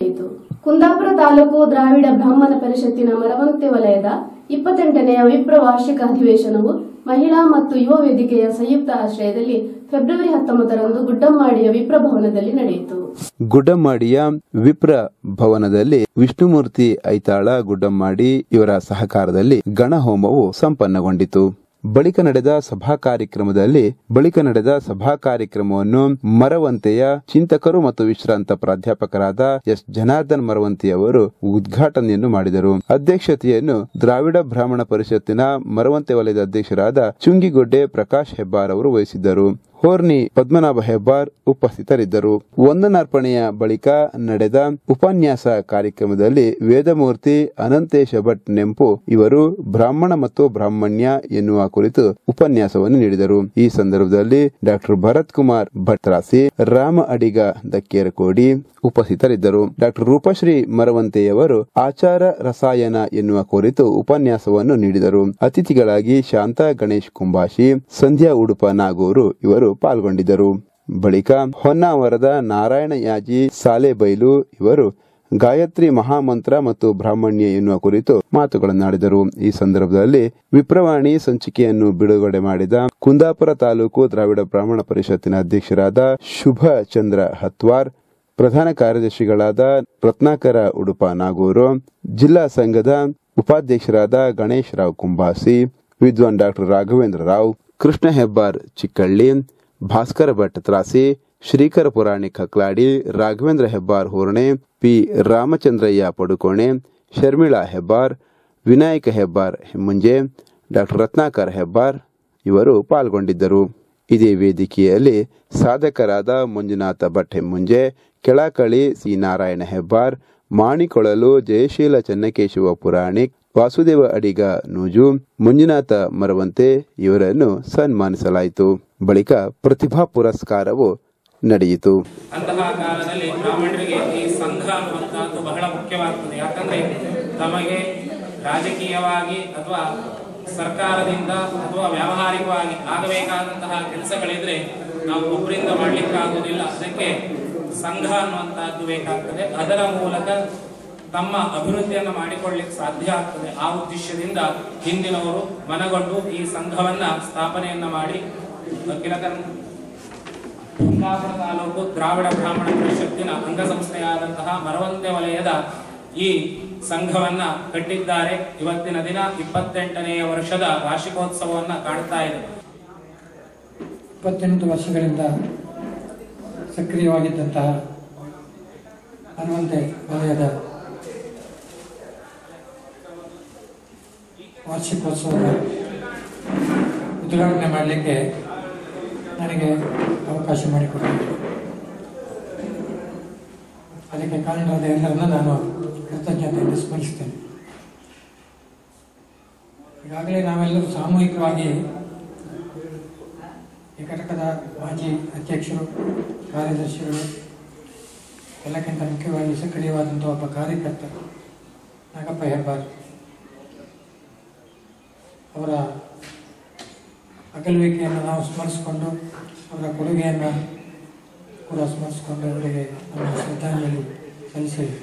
ನಡೆಯಿತು ಕುಂದಾಪುರ ತಾಲೂಕು ದ್ರಾವಿಡ ಬ್ರಾಹ್ಮಣ ಪರಿಷತ್ತಿನ ಮರವಂತೆ ವಲಯದ ಇಪ್ಪತ್ತೆಂಟನೆಯ ವಿಪ್ರ ವಾರ್ಷಿಕ ಅಧಿವೇಶನವು ಮಹಿಳಾ ಮತ್ತು ಯುವ ವೇದಿಕೆಯ ಸಂಯುಕ್ತ ಆಶ್ರಯದಲ್ಲಿ ಫೆಬ್ರವರಿ ಹತ್ತೊಂಬತ್ತರಂದು ಗುಡ್ಡಮ್ಮಾಡಿಯ ವಿಪ್ರ ಭವನದಲ್ಲಿ ನಡೆಯಿತು ಗುಡ್ಡಮ್ಮಾಡಿಯ ವಿಪ್ರ ಭವನದಲ್ಲಿ ವಿಷ್ಣುಮೂರ್ತಿ ಐತಾಳ ಗುಡ್ಡಮ್ಮಾಡಿ ಇವರ ಸಹಕಾರದಲ್ಲಿ ಗಣಹೋಮವು ಸಂಪನ್ನಗೊಂಡಿತು ಬಳಿಕ ನಡೆದ ಸಭಾ ಕಾರ್ಯಕ್ರಮದಲ್ಲಿ ಬಳಿಕ ನಡೆದ ಸಭಾ ಕಾರ್ಯಕ್ರಮವನ್ನು ಮರವಂತೆಯ ಚಿಂತಕರು ಮತ್ತು ವಿಶ್ರಾಂತ ಪ್ರಾಧ್ಯಾಪಕರಾದ ಎಸ್ ಜನಾರ್ದನ್ ಮರವಂತಿ ಅವರು ಉದ್ಘಾಟನೆಯನ್ನು ಮಾಡಿದರು ಅಧ್ಯಕ್ಷತೆಯನ್ನು ದ್ರಾವಿಡ ಬ್ರಾಹ್ಮಣ ಪರಿಷತ್ತಿನ ಮರವಂತೆ ವಲಯದ ಅಧ್ಯಕ್ಷರಾದ ಚುಂಗಿಗೊಡ್ಡೆ ಪ್ರಕಾಶ್ ಹೆಬ್ಬಾರ್ ಅವರು ವಹಿಸಿದ್ದರು ಹೋರ್ನಿ ಪದ್ಮನಾಭ ಹೆಬ್ಬಾರ್ ಉಪಸ್ಥಿತರಿದ್ದರು ವಂದನಾರ್ಪಣೆಯ ಬಳಿಕ ನಡೆದ ಉಪನ್ಯಾಸ ಕಾರ್ಯಕ್ರಮದಲ್ಲಿ ವೇದಮೂರ್ತಿ ಅನಂತೇಶ ಭಟ್ ನೆಂಪು ಇವರು ಬ್ರಾಹ್ಮಣ ಮತ್ತು ಬ್ರಾಹ್ಮಣ್ಯ ಎನ್ನುವ ಕುರಿತು ಉಪನ್ಯಾಸವನ್ನು ನೀಡಿದರು ಈ ಸಂದರ್ಭದಲ್ಲಿ ಡಾಕ್ಟರ್ ಭರತ್ ಕುಮಾರ್ ಭಟ್ರಾಸಿ ರಾಮ ಅಡಿಗ ದಕ್ಕೇರಕೋಡಿ ಉಪಸ್ಥಿತರಿದ್ದರು ಡಾಕ್ಟರ್ ರೂಪಶ್ರೀ ಮರವಂತೆಯವರು ಆಚಾರ ರಸಾಯನ ಎನ್ನುವ ಕುರಿತು ಉಪನ್ಯಾಸವನ್ನು ನೀಡಿದರು ಅತಿಥಿಗಳಾಗಿ ಶಾಂತಾ ಗಣೇಶ್ ಕುಂಬಾಶಿ ಸಂಧ್ಯಾ ಉಡುಪ ನಾಗೂರು ಇವರು ಪಾಲ್ಗೊಂಡಿದ್ದರು ಬಳಿಕ ಹೊನ್ನಾವರದ ನಾರಾಯಣ ಯಾಜಿ ಸಾಲೆಬೈಲು ಇವರು ಗಾಯತ್ರಿ ಮಹಾಮಂತ್ರ ಮತ್ತು ಬ್ರಾಹ್ಮಣ್ಯ ಎನ್ನುವ ಕುರಿತು ಮಾತುಗಳನ್ನಾಡಿದರು ಈ ಸಂದರ್ಭದಲ್ಲಿ ವಿಪ್ರವಾಣಿ ಸಂಚಿಕೆಯನ್ನು ಬಿಡುಗಡೆ ಮಾಡಿದ ಕುಂದಾಪುರ ತಾಲೂಕು ದ್ರಾವಿಡ ಬ್ರಾಹ್ಮಣ ಪರಿಷತ್ತಿನ ಅಧ್ಯಕ್ಷರಾದ ಶುಭ ಚಂದ್ರ ಹತ್ವಾರ್ ಪ್ರಧಾನ ಕಾರ್ಯದರ್ಶಿಗಳಾದ ರತ್ನಾಕರ ಉಡುಪ ನಾಗೂರು ಜಿಲ್ಲಾ ಸಂಘದ ಉಪಾಧ್ಯಕ್ಷರಾದ ಗಣೇಶ್ ರಾವ್ ಕುಂಬಾಸಿ ವಿದ್ವಾನ್ doctor Raghavendra Rao Krishna Hebbar Chikkalli Bhaskara Bhat Trasi Shrikara Purani Kakladi Raghavendra Hebbar Hoorne P Ramachandraiah Padukone Sharmila Hebbar Vinayaka Hebbar Hemmunje doctor Ratnakar Hebbar ಇವರು ಪಾಲ್ಗೊಂಡಿದ್ದರು ಇದೇ ವೇದಿಕೆಯಲ್ಲಿ ಸಾಧಕರಾದ ಮಂಜುನಾಥ ಭಟ್ ಹೆಮ್ಮುಂಜೆ ಕೆಳಕಳಿ ಸಿ ನಾರಾಯಣ ಹೆಬ್ಬಾರ್ ಮಾಣಿಕೊಳಲು ಜಯಶೀಲ ಚೆನ್ನಕೇಶವ ಪುರಾಣಿಕ್ ವಾಸುದೇವ ಅಡಿಗ ನೂಜು ಮಂಜುನಾಥ ಮರವಂತೆ ಇವರನ್ನು ಸನ್ಮಾನಿಸಲಾಯಿತು ಬಳಿಕ ಪ್ರತಿಭಾ ಪುರಸ್ಕಾರವು ನಡೆಯಿತು ಅಂತಹ ಕಾಲದಲ್ಲಿ ಬ್ರಾಹ್ಮಣರಿಗೆ ಈ ಸಂಘ ಅನ್ನುವಂತಹದ್ದು ಬಹಳ ಮುಖ್ಯವಾಗ್ತದೆ ಯಾಕಂದ್ರೆ ತಮಗೆ ರಾಜಕೀಯವಾಗಿ ಅಥವಾ ಸರ್ಕಾರದಿಂದ ಅಥವಾ ವ್ಯಾವಹಾರಿಕವಾಗಿ ಆಗಬೇಕಾದಂತಹ ಕೆಲಸಗಳಿದ್ರೆ ನಾವು ಒಬ್ಬರಿಂದ ಮಾಡ್ಲಿಕ್ಕಾಗುವುದಿಲ್ಲ ಅದಕ್ಕೆ ಸಂಘ ಅನ್ನುವಂತಹದ್ದು ಬೇಕಾಗ್ತದೆ ಅದರ ಮೂಲಕ ತಮ್ಮ ಅಭಿವೃದ್ಧಿಯನ್ನು ಮಾಡಿಕೊಳ್ಳಿಕ್ಕೆ ಸಾಧ್ಯ ಆಗ್ತದೆ ಆ ಉದ್ದೇಶದಿಂದ ಹಿಂದಿನವರು ಮನಗೊಂಡು ಈ ಸಂಘವನ್ನ ಸ್ಥಾಪನೆಯನ್ನ ಮಾಡಿ ಅಖಿಲ ಕರ್ನ ಕುಂದಾಪುರ ತಾಲೂಕು ದ್ರಾವಿಡ ಬ್ರಾಹ್ಮಣ ಪರಿಷತ್ತಿನ ಅಂಗಸಂಸ್ಥೆಯಾದಂತಹ ಮರವಂತೆ ವಲಯದ ಈ ಸಂಘವನ್ನ ಕಟ್ಟಿದ್ದಾರೆ ಇವತ್ತಿನ ದಿನ ಇಪ್ಪತ್ತೆಂಟನೆಯ ವರ್ಷದ ವಾರ್ಷಿಕೋತ್ಸವವನ್ನ ಕಾಣ್ತಾ ಇದೆ ಇಪ್ಪತ್ತೆಂಟು ವರ್ಷಗಳಿಂದ ಸಕ್ರಿಯವಾಗಿದ್ದಂತಹ ಹನುಮಂತೆ ವಲಯದ ವಾರ್ಷಿಕೋತ್ಸವದ ಉದ್ಘಾಟನೆ ಮಾಡಲಿಕ್ಕೆ ನನಗೆ ಅವಕಾಶ ಮಾಡಿಕೊಟ್ಟಿದ್ದರು ಅದಕ್ಕೆ ಕಾರಣರಾದ ಎಲ್ಲರನ್ನ ನಾನು ಕೃತಜ್ಞತೆಯಿಂದ ಸ್ಮರಿಸ್ತೇನೆ ಈಗಾಗಲೇ ನಾವೆಲ್ಲರೂ ಸಾಮೂಹಿಕವಾಗಿ ಈ ಘಟಕದ ಮಾಜಿ ಅಧ್ಯಕ್ಷರು ಕಾರ್ಯದರ್ಶಿಗಳು ಎಲ್ಲಕ್ಕಿಂತ ಮುಖ್ಯವಾಗಿ ಸಕ್ರಿಯವಾದಂಥ ಒಬ್ಬ ಕಾರ್ಯಕರ್ತ ನಾಗಪ್ಪ ಹೆಬ್ಬಾರ್ ಅವರ ಅಗಲುವಿಕೆಯನ್ನು ನಾವು ಸ್ಮರಿಸಿಕೊಂಡು ಅವರ ಕೊಡುಗೆಯನ್ನು ಕೂಡ ಸ್ಮರಿಸಿಕೊಂಡು ಅವರಿಗೆ ನಮ್ಮ ಶ್ರದ್ಧಾಂಜಲಿ ಸಲ್ಲಿಸಿದೆ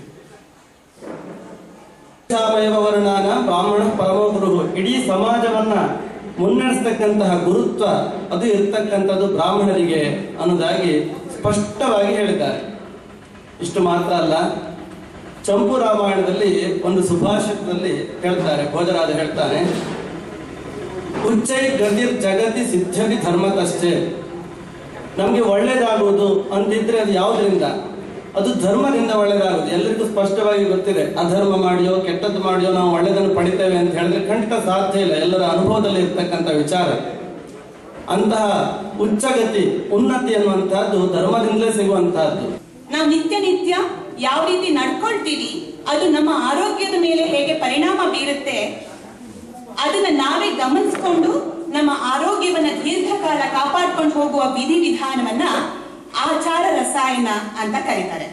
ಸಾವಯವ ವರ್ಣಾನ ಬ್ರಾಹ್ಮಣ ಪರಮ ಗುರು ಇಡೀ ಸಮಾಜವನ್ನ ಮುನ್ನಡೆಸ್ತಕ್ಕಂತಹ ಗುರುತ್ವ ಅದು ಇರ್ತಕ್ಕಂಥದ್ದು ಬ್ರಾಹ್ಮಣರಿಗೆ ಅನ್ನೋದಾಗಿ ಸ್ಪಷ್ಟವಾಗಿ ಹೇಳಿದ್ದಾರೆ ಇಷ್ಟು ಮಾತ್ರ ಅಲ್ಲ ಚಂಪು ರಾಮಾಯಣದಲ್ಲಿ ಒಂದು ಸುಭಾಷಿತದಲ್ಲಿ ಹೇಳ್ತಾರೆ ಭೋಜರಾಜ ಹೇಳ್ತಾನೆ ಉಚ್ಚೈ ಗತಿರ್ ಜಗತಿ ಸಿದ್ಧತಿ ಧರ್ಮತಷ್ಟೇ ನಮಗೆ ಒಳ್ಳೇದಾಗುವುದು ಅಂತಿದ್ರೆ ಅದು ಯಾವುದರಿಂದ ಅದು ಧರ್ಮದಿಂದ ಒಳ್ಳೇದಾಗುವುದು ಎಲ್ಲರಿಗೂ ಸ್ಪಷ್ಟವಾಗಿ ಗೊತ್ತಿದೆ ಅಧರ್ಮ ಮಾಡಿಯೋ ಕೆಟ್ಟದ್ದು ಮಾಡಿಯೋ ನಾವು ಒಳ್ಳೆದನ್ನು ಪಡಿತೇವೆ ಅಂತ ಹೇಳಿದ್ರೆ ಖಂಡಿತ ಸಾಧ್ಯ ಇಲ್ಲ ಎಲ್ಲರ ಅನುಭವದಲ್ಲಿ ಇರ್ತಕ್ಕಂಥ ವಿಚಾರ ಅಂತಹ ಉಚ್ಚಗತಿ ಉನ್ನತಿ ಅನ್ನುವಂತಹದ್ದು ಧರ್ಮದಿಂದಲೇ ಸಿಗುವಂತಹದ್ದು ನಾವು ನಿತ್ಯ ನಿತ್ಯ ಯಾವ ರೀತಿ ನಡ್ಕೊಳ್ತೀವಿ ಅದು ನಮ್ಮ ಆರೋಗ್ಯದ ಮೇಲೆ ಹೇಗೆ ಪರಿಣಾಮ ಬೀರುತ್ತೆ ಅದನ್ನ ನಾವೇ ಗಮನಿಸ್ಕೊಂಡು ನಮ್ಮ ಆರೋಗ್ಯವನ್ನ ದೀರ್ಘಕಾಲ ಕಾಪಾಡ್ಕೊಂಡು ಹೋಗುವ ವಿಧಿ ವಿಧಾನವನ್ನ ಆಚಾರ ರಸಾಯನ ಅಂತ ಕರೀತಾರೆ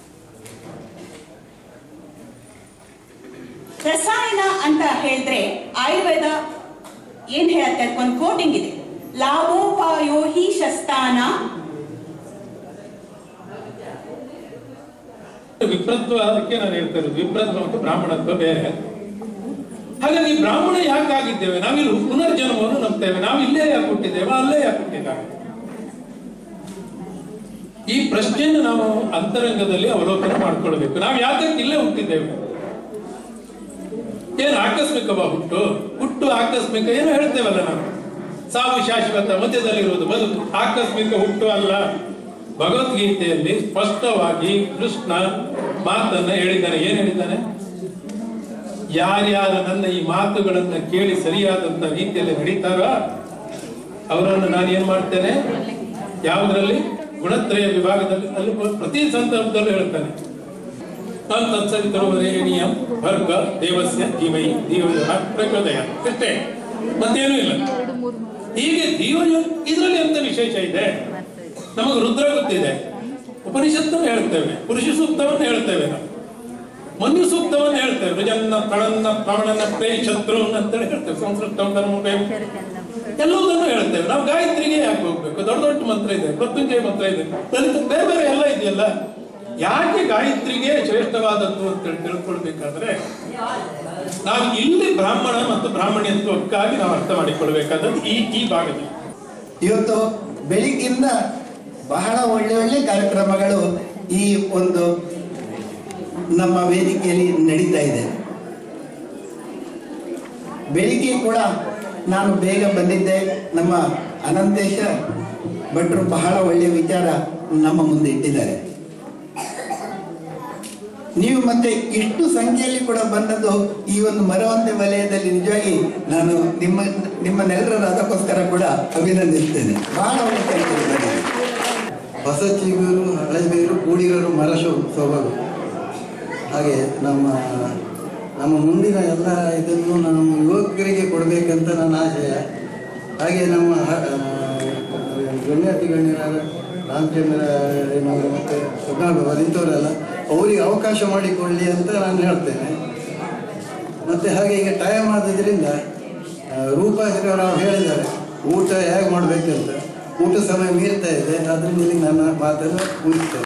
ರಸಾಯನ ಅಂತ ಹೇಳಿದ್ರೆ ಆಯುರ್ವೇದ ಏನ್ ಹೇಳುತ್ತೆ ಒಂದು ಕೋಟಿಂಗ್ ಇದೆ ಲಾಭೋಪಾಯೋ ಹಿ ಶಸ್ತಾನ ವಿಪ್ರತ್ವ ಅದಕ್ಕೆ ನಾನು ಹೇಳ್ತಾ ಇರೋದು ವಿಪ್ರತ್ವ ಮತ್ತು ಬ್ರಾಹ್ಮಣತ್ವ ಬೇರೆ ಹಾಗಾಗಿ ಬ್ರಾಹ್ಮಣ ಯಾಕಾಗಿದ್ದೇವೆ ನಾವಿಲ್ಲಿ ಪುನರ್ಜನ್ಮವನ್ನು ನಂಬ್ತೇವೆ ನಾವು ಇಲ್ಲೇ ಯಾಕೆ ಹುಟ್ಟಿದ್ದೇವೆ ಅಲ್ಲೇ ಯಾಕೆ ಹುಟ್ಟಿದ್ದಾರೆ ಈ ಪ್ರಶ್ನೆಯನ್ನು ನಾವು ಅಂತರಂಗದಲ್ಲಿ ಅವಲೋಕನ ಮಾಡ್ಕೊಳ್ಬೇಕು ನಾವು ಯಾತಕ್ಕೆ ಇಲ್ಲೇ ಹುಟ್ಟಿದ್ದೇವೆ ಏನು ಆಕಸ್ಮಿಕವ ಹುಟ್ಟು ಹುಟ್ಟು ಆಕಸ್ಮಿಕ ಏನು ಹೇಳ್ತೇವಲ್ಲ ನಾವು ಸಾವು ಶಾಶ್ವತ ಮಧ್ಯದಲ್ಲಿರುವುದು ಬದುಕು ಆಕಸ್ಮಿಕ ಹುಟ್ಟು ಅಲ್ಲ ಭಗವದ್ಗೀತೆಯಲ್ಲಿ ಸ್ಪಷ್ಟವಾಗಿ ಕೃಷ್ಣ ಮಾತನ್ನ ಹೇಳಿದ್ದಾನೆ ಏನ್ ಹೇಳಿದ್ದಾನೆ ಯಾರ್ಯಾರು ನನ್ನ ಈ ಮಾತುಗಳನ್ನ ಕೇಳಿ ಸರಿಯಾದಂತ ರೀತಿಯಲ್ಲಿ ನಡೀತಾರೋ ಅವರನ್ನು ನಾನು ಏನ್ ಮಾಡ್ತೇನೆ ಯಾವುದರಲ್ಲಿ ಗುಣತ್ರಯ ವಿಭಾಗದಲ್ಲಿ ಅಲ್ಲಿ ಪ್ರತಿ ಸಂದರ್ಭದಲ್ಲೂ ಹೇಳ್ತಾನೆ ನಾನು ತತ್ಸವಿತರುವರೇಣಿಯ ಭರ್ಗ ದೇವಸ್ಯ ಧೀಮೈ ದೀವ ಪ್ರಚೋದಯ ಅಷ್ಟೇ ಮತ್ತೇನೂ ಇಲ್ಲ ಹೀಗೆ ದೀವ ಇದರಲ್ಲಿ ಎಂತ ವಿಶೇಷ ಇದೆ ನಮಗೆ ರುದ್ರ ಗೊತ್ತಿದೆ ಉಪನಿಷತ್ತನ್ನು ಹೇಳ್ತೇವೆ ಪುರುಷ ಸೂಕ್ತವನ್ನು ಹೇಳ್ತೇವೆ ನಾವು ಮನ್ಯು ಸೂಕ್ತವನ್ನು ಹೇಳ್ತೇವೆ ರುಜನ್ನ ಪ್ರಳನ್ನ ಪ್ರವಣನ ಪ್ರೇ ಶತ್ರು ಅಂತೇಳಿ ಹೇಳ್ತೇವೆ ಸಂಸ್ಕೃತ ಧರ್ಮ ಎಲ್ಲವುದನ್ನು ಹೇಳ್ತೇವೆ ನಾವು ಗಾಯತ್ರಿಗೆ ಯಾಕೆ ಹೋಗ್ಬೇಕು ದೊಡ್ಡ ದೊಡ್ಡ ಮಂತ್ರ ಇದೆ ಮೃತ್ಯುಂಜಯ ಮಂತ್ರ ಇದೆ ಲಲಿತ ಬೇರೆ ಬೇರೆ ಎಲ್ಲ ಇದೆಯಲ್ಲ ಯಾಕೆ ಗಾಯತ್ರಿಗೆ ಶ್ರೇಷ್ಠವಾದದ್ದು ಅಂತ ಹೇಳಿ ತಿಳ್ಕೊಳ್ಬೇಕಾದ್ರೆ ನಾವು ಇಲ್ಲಿ ಬ್ರಾಹ್ಮಣ ಮತ್ತು ಬ್ರಾಹ್ಮಣ್ಯತ್ವಕ್ಕಾಗಿ ನಾವು ಅರ್ಥ ಮಾಡಿಕೊಳ್ಬೇಕಾದದ್ದು ಈ ಈ ಭಾಗದಲ್ಲಿ ಇವತ್ತು ಬೆಳಿಗ್ಗಿಂದ ಬಹಳ ಒಳ್ಳೆ ಒಳ್ಳೆ ಕಾರ್ಯಕ್ರಮಗಳು ಈ ಒಂದು ನಮ್ಮ ವೇದಿಕೆಯಲ್ಲಿ ನಡೀತಾ ಇದೆ ಬೆಳಿಗ್ಗೆ ಕೂಡ ನಾನು ಬೇಗ ಬಂದಿದ್ದೆ ನಮ್ಮ ಅನಂತೇಶ ಭಟ್ರು ಬಹಳ ಒಳ್ಳೆಯ ವಿಚಾರ ನಮ್ಮ ಮುಂದೆ ಇಟ್ಟಿದ್ದಾರೆ ನೀವು ಮತ್ತೆ ಇಷ್ಟು ಸಂಖ್ಯೆಯಲ್ಲಿ ಕೂಡ ಬಂದದ್ದು ಈ ಒಂದು ಮರವಂತೆ ವಲಯದಲ್ಲಿ ನಿಜವಾಗಿ ನಾನು ನಿಮ್ಮ ನಿಮ್ಮನ್ನೆಲ್ಲರ ಅದಕ್ಕೋಸ್ಕರ ಕೂಡ ಅಭಿನಂದಿಸ್ತೇನೆ ಬಹಳ ಒಳ್ಳೆ ಕೆಲಸ ಮಾಡಿದ್ದೀರಿ. ಹೊಸ ಚಿಗುರು ಹಳೆಬೇರು ಕೂಡಿಗರು ಮರ ಶೋ- ಸೊಬಗು ಹಾಗೆ ನಮ್ಮ ನಮ್ಮ ಮುಂದಿನ ಎಲ್ಲ ಇದನ್ನು ನಮ್ಮ ಯುವಕರಿಗೆ ಕೊಡಬೇಕಂತ ನನ್ನ ಆಶಯ ಹಾಗೆ ನಮ್ಮ ಹ- ಆ, ಗಣ್ಯಾತಿ ಗಣ್ಯರಾದ ರಾಮಚಂದ್ರ ಏನವರು ಮತ್ತು ಸುಧಾಕರ್ ಇಂಥವರೆಲ್ಲ ಅವರಿಗೆ ಅವಕಾಶ ಮಾಡಿಕೊಳ್ಳಿ ಅಂತ ನಾನು ಹೇಳ್ತೇನೆ ಮತ್ತು ಹಾಗೆ ಈಗ ಟೈಮ್ ಆದ್ರಿಂದ ಆ, ರೂಪ ನಾವು ಹೇಳಿದ್ದಾರೆ ಊಟ ಹೇಗೆ ಮಾಡಬೇಕಂತ ಊಟ ಸಮಯ ಮೀರ್ತಾ ಇದೆ ಅದರಿಂದ ಇಲ್ಲಿ ನನ್ನ ಮಾತನ್ನು ಮುಗಿಸ್ತೇನೆ